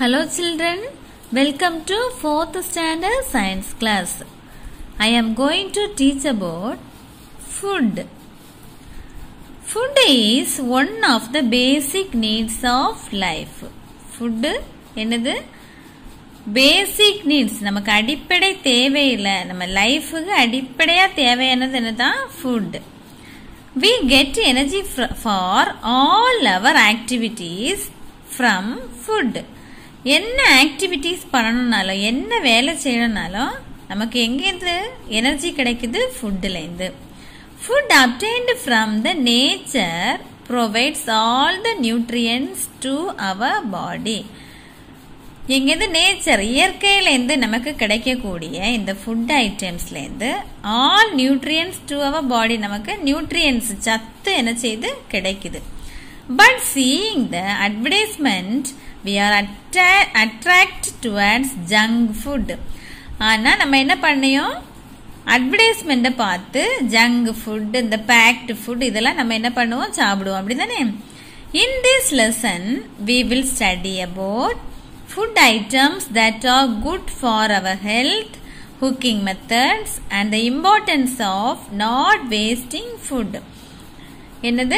Hello children, welcome to 4th standard science class. I am going to teach about food. Food is one of the basic needs of life. Food என்னது basic needs நமக்கு அடிப்படை தேவையில்லை நம்ம லைஃபுக்கு அடிப்படையாக தேவையானது என்னதான் food we get energy for all our activities from food என்ன ஆக்டிவிட்டீஸ் பண்ணணும்னாலும் என்ன வேலை செய்யணும்னாலும் நமக்கு எங்கேருந்து எனர்ஜி கிடைக்குது ஃபுட்டுலேருந்து food obtained from the nature provides all the nutrients to our body எங்கேருந்து நேச்சர் இயற்கையிலேருந்து நமக்கு கிடைக்கக்கூடிய இந்த ஃபுட் ஐட்டம்ஸ்லேருந்து all nutrients to our body நமக்கு நியூட்ரியன்ஸ் சத்து என்ன செய்து கிடைக்குது but seeing the advertisement we are attract towards junk food ஆனால் நம்ம என்ன பண்ணியோம் அட்வர்டைஸ்மெண்ட்டை பார்த்து ஜங்க் ஃபுட் இந்த பேக்டு ஃபுட் இதெல்லாம் நம்ம என்ன பண்ணுவோம் சாப்பிடுவோம் அப்படி தானே in this lesson we will study about food items that are good for our health, cooking methods and the importance of not wasting food. என்னது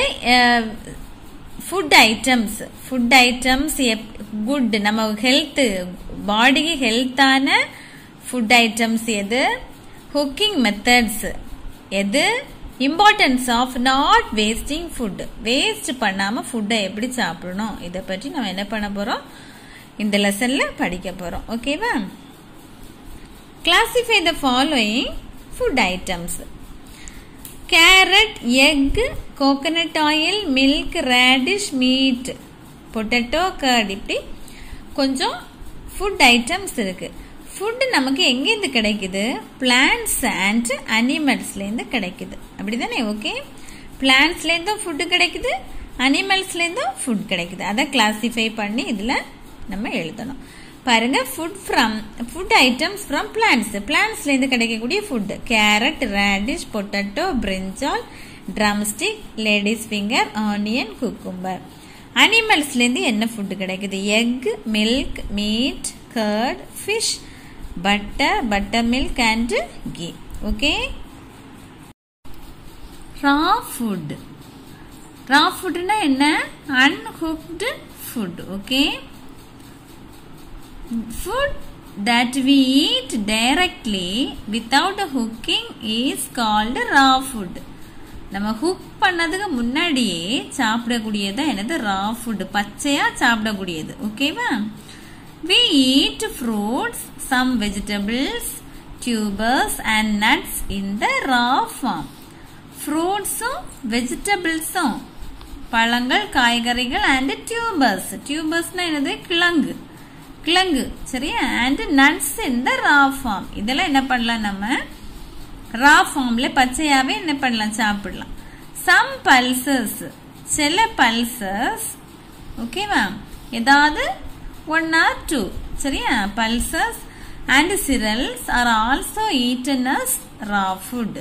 food items food items good நம்ம ஹெல்த்து பாடிக்கு ஹெல்த்தான ஃபுட் ஐட்டம்ஸ் எது cooking methods எது importance of not wasting food waste பண்ணாமல் ஃபுட்டை எப்படி சாப்பிடணும் இதை பற்றி நம்ம என்ன பண்ண போகிறோம் இந்த லெசன்ல படிக்க போறோம் ஓகேவா classify the following food items carrot egg coconut oil milk radish meat potato curd இப்படி கொஞ்சம் ஃபுட் ஐட்டம்ஸ் இருக்கு ஃபுட் நமக்கு எங்கேருந்து கிடைக்குது பிளான்ஸ் அண்ட் அனிமல்ஸ்லேருந்து கிடைக்குது அப்படி தானே ஓகே பிளான்ஸ்லேருந்தும் ஃபுட்டு கிடைக்குது அனிமல்ஸ்லேருந்தும் ஃபுட் கிடைக்குது அதை கிளாசிஃபை பண்ணி இதில் நம்ம எழுதணும் பாருங்க food from food items from plants பிளான்ஸ்லேருந்து கிடைக்கக்கூடிய food carrot radish potato brinjal drumstick ladies finger onion cucumber அனிமல்ஸ்லேருந்து என்ன ஃபுட்டு கிடைக்குது egg milk meat curd fish butter butter milk and ghee okay raw food raw ஃபுட்னா என்ன uncooked food okay food that we eat directly without a hooking is called raw food நம்ம cook பண்ணதுக்கு முன்னாடியே சாப்பிடக்கூடியது என்னது ரா ஃபுட் பச்சையா சாப்பிடக்கூடியது ஓகேவா we eat fruits some vegetables tubers and nuts in the raw form ஃப்ரூட்ஸும் வெஜிடபிள்ஸும் பழங்கள் காய்கறிகள் அண்ட் டியூபர்ஸ் டியூபர்ஸ்னா என்னது கிழங்கு கிழங்கு சரியா அண்ட் நட்ஸ் இந்த ரா ஃபார்ம் இதெல்லாம் என்ன பண்ணலாம் நம்ம ரா ஃபார்ம்ல பச்சையாவே என்ன பண்ணலாம் சாப்பிடலாம் சம் பல்சஸ் சில பல்சஸ் ஓகேவா ஏதாவது ஒன் ஆர் டூ சரியா pulses and cereals are also eaten as raw food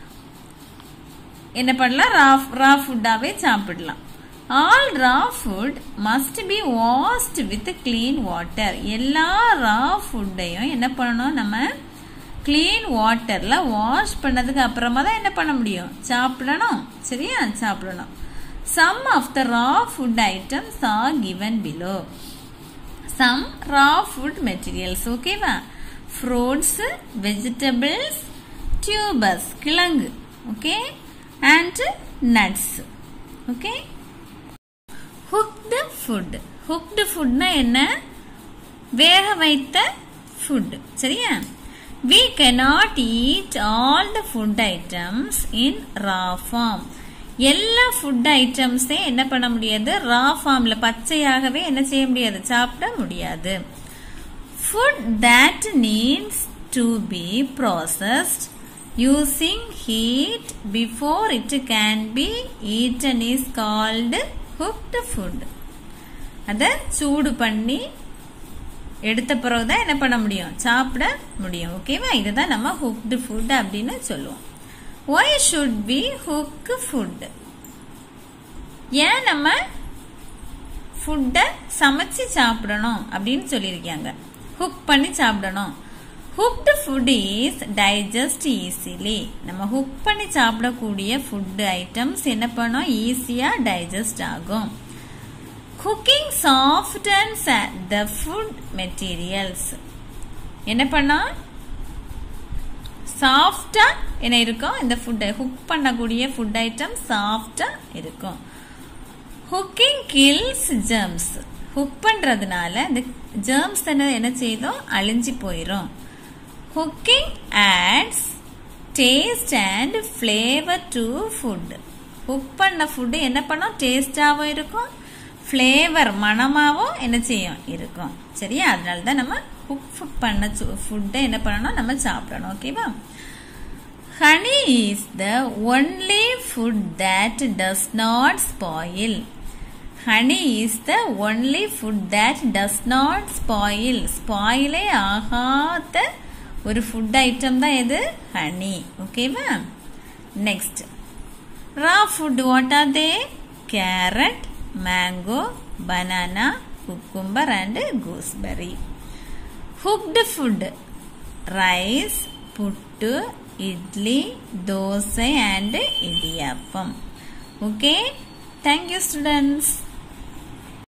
என்ன பண்ணலாம் ரா ரா ஃபுட்டாவே சாப்பிடலாம் all raw food must be washed with clean water எல்லா ரா ஃபுட்டையும் என்ன பண்ணணும் நம்ம கிளீன் வாட்டர்ல வாஷ் பண்ணதுக்கு அப்புறமா தான் என்ன பண்ண முடியும் சாப்பிடணும் சரியா சாப்பிடணும் some of the raw food items are given below some raw food materials ஓகேவா ஃப்ரூட்ஸ் வெஜிடபிள்ஸ் டியூபர்ஸ் கிழங்கு okay and nuts okay cooked food cooked ஃபுட்னா என்ன வேக வைத்த ஃபுட் சரியா we cannot eat all the food items in raw form எல்லா food ஐட்டம்ஸையும் என்ன பண்ண முடியாது ரா ஃபார்ம்ல பச்சையாகவே என்ன செய்ய முடியாது சாப்பிட முடியாது food that needs to be processed using heat before it can be eaten is called cooked food அதை சூடு பண்ணி எடுத்த பிறகு தான் என்ன பண்ண முடியும் சாப்பிட முடியும் ஓகேவா இதுதான் நம்ம ஹுக்டு ஃபுட் அப்படின்னு சொல்லுவோம் why should be cook food ஏன் நம்ம ஃபுட்டை சமைச்சு சாப்பிடணும் அப்படின்னு சொல்லியிருக்காங்க குக் பண்ணி சாப்பிடணும் cooked food is digest easily நம்ம ஹுக் பண்ணி சாப்பிடக்கூடிய ஃபுட் ஐட்டம்ஸ் என்ன பண்ணோம் ஈஸியாக டைஜஸ்ட் ஆகும் cooking soft and the food materials என்ன பண்ணோம் சாஃப்டா என்ன இருக்கும் இந்த ஃபுட்டை ஹுக் பண்ணக்கூடிய ஃபுட் ஐட்டம் சாஃப்டா இருக்கும் ஹுக்கிங் கில்ஸ் ஜெர்ம்ஸ் ஹுக் பண்றதுனால இந்த ஜெர்ம்ஸ் என்ன என்ன செய்தோம் அழிஞ்சு போயிடும் cooking adds taste and flavour to food cook பண்ண ஃபுட்டு என்ன பண்ணும் டேஸ்டாகவும் இருக்கும் ஃப்ளேவர் மணமாகவும் என்ன செய்யும் இருக்கும் சரியா அதனால தான் நம்ம குக் பண்ண ஃபுட்டை என்ன பண்ணணும் நம்ம சாப்பிடணும் ஓகேவா honey is the only food that does not spoil honey is the only food that does not spoil ஸ்பாயிலே ஆகாத ஒரு ஃபுட் ஐட்டம் தான் எது ஹனி ஓகேவா next raw food what are they carrot mango banana cucumber and gooseberry cooked food rice puttu idli dosa and idiyappam okay thank you students